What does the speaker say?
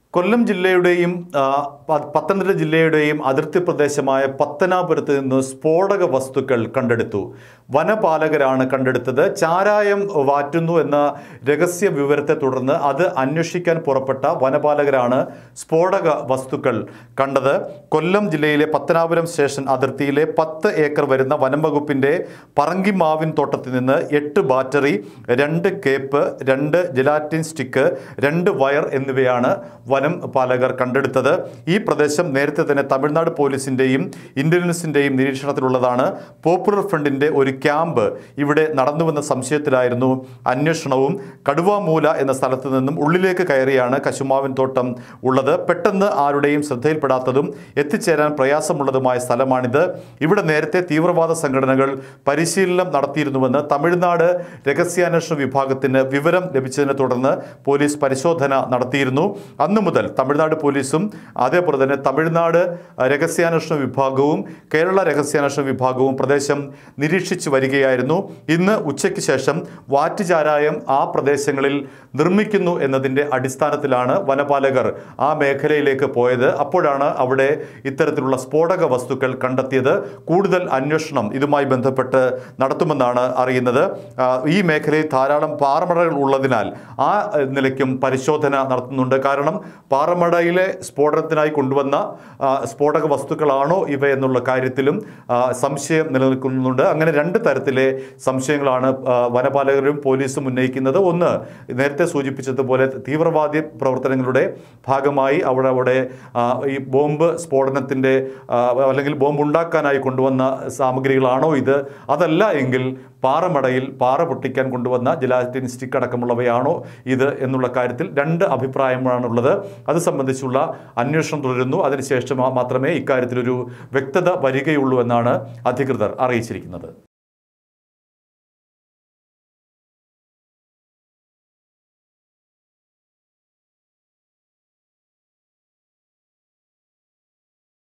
കൊല്ലം ജില്ലയുടെയും ആ, പ- പത്തനംതിട്ട ജില്ലയുടെയും അതിർത്തി പ്രദേശമായ പത്തനാപുരത്ത് നിന്ന് സ്ഫോടക വസ്തുക്കൾ കണ്ടെടുത്തു വനപാലകരാണ് കണ്ടെടുത്തത് ചാരായം വാറ്റുന്നു എന്ന രഹസ്യ വിവരത്തെ തുടർന്ന് അത് അന്വേഷിക്കാൻ പുറപ്പെട്ട വനപാലകരാണ് സ്ഫോടക വസ്തുക്കൾ കണ്ടത് കൊല്ലം ജില്ലയിലെ പത്തനാപുരം സ്റ്റേഷൻ അതിർത്തിയിലെ പത്ത് ഏക്കർ വരുന്ന വനം വകുപ്പിന്റെ പറങ്കിമാവിൻ തോട്ടത്തിൽ നിന്ന് എട്ട് ബാറ്ററി രണ്ട് കേപ്പ് രണ്ട് ജലാറ്റിൻ സ്റ്റിക്ക് രണ്ട് വയർ എന്നിവയാണ് വനം പാലകർ കണ്ടെടുത്തത് ഈ പ്രദേശം നേരത്തെ തന്നെ തമിഴ്നാട് പോലീസിന്റെയും ഇന്റലിജൻസിന്റെയും നിരീക്ഷണത്തിലുള്ളതാണ് പോപ്പുലർ ഫ്രണ്ടിന്റെ ഒരു ക്യാമ്പ് ഇവിടെ നടന്നുവെന്ന സംശയത്തിലായിരുന്നു അന്വേഷണവും കടുവാമൂല എന്ന സ്ഥലത്ത് നിന്നും ഉള്ളിലേക്ക് കയറിയാണ് കശുമാവിൻ തോട്ടം ഉള്ളത് പെട്ടെന്ന് ആരുടെയും ശ്രദ്ധയിൽപ്പെടാത്തതും എത്തിച്ചേരാൻ പ്രയാസമുള്ളതുമായ സ്ഥലമാണിത് ഇവിടെ നേരത്തെ തീവ്രവാദ സംഘടനകൾ പരിശീലനം നടത്തിയിരുന്നുവെന്ന് തമിഴ്നാട് രഹസ്യാന്വേഷണ വിഭാഗത്തിന് വിവരം ലഭിച്ചതിനെ തുടർന്ന് പോലീസ് പരിശോധന നടത്തിയിരുന്നു അന്നു മുതൽ തമിഴ്നാട് പോലീസും അതേപോലെ തന്നെ തമിഴ്നാട് രഹസ്യാന്വേഷണ വിഭാഗവും കേരള രഹസ്യാന്വേഷണ വിഭാഗവും പ്രദേശം നിരീക്ഷിച്ചു വരികയായിരുന്നു ഇന്ന് ഉച്ചയ്ക്ക് ശേഷം വാറ്റുചാരായം ആ പ്രദേശങ്ങളിൽ നിർമ്മിക്കുന്നു എന്നതിൻ്റെ അടിസ്ഥാനത്തിലാണ് വനപാലകർ ആ മേഖലയിലേക്ക് പോയത് അപ്പോഴാണ് അവിടെ ഇത്തരത്തിലുള്ള സ്ഫോടക വസ്തുക്കൾ കണ്ടെത്തിയത് കൂടുതൽ അന്വേഷണം ഇതുമായി ബന്ധപ്പെട്ട് നടത്തുമെന്നാണ് അറിയുന്നത് ആ, ഈ മേഖലയിൽ ധാരാളം പാറമടകൾ ഉള്ളതിനാൽ ആ ഏഹ്, നിലയ്ക്കും പരിശോധന നടത്തുന്നുണ്ട് കാരണം പാറമടയിലെ സ്ഫോടനത്തിനായി കൊണ്ടുവന്ന ആ, സ്ഫോടക വസ്തുക്കളാണോ ഇവ എന്നുള്ള കാര്യത്തിലും ആ, സംശയം നിലനിൽക്കുന്നുണ്ട് അങ്ങനെ രണ്ട് തരത്തിലെ സംശയങ്ങളാണ് ആ, വനപാലകരും പോലീസും ഉന്നയിക്കുന്നത് ഒന്ന് നേരത്തെ സൂചിപ്പിച്ചതുപോലെ തീവ്രവാദി പ്രവർത്തനങ്ങളുടെ ഭാഗമായി അവിടെ അവിടെ ആ, ഈ ബോംബ് സ്ഫോടനത്തിൻ്റെ അല്ലെങ്കിൽ ബോംബ് ഉണ്ടാക്കാനായി കൊണ്ടുവന്ന സാമഗ്രികളാണോ ഇത് അതല്ല എങ്കിൽ പാറമടയിൽ പാറ പൊട്ടിക്കാൻ കൊണ്ടുവന്ന ജലാറ്റിൻ സ്റ്റിക്ക് അടക്കമുള്ളവയാണോ ഇത് എന്നുള്ള കാര്യത്തിൽ രണ്ട് അഭിപ്രായമാണുള്ളത് അത് സംബന്ധിച്ചുള്ള അന്വേഷണം തുടരുന്നു അതിനുശേഷം മാത്രമേ ഇക്കാര്യത്തിലൊരു വ്യക്തത വരികയുള്ളൂ എന്നാണ് അധികൃതർ അറിയിച്ചിരിക്കുന്നത്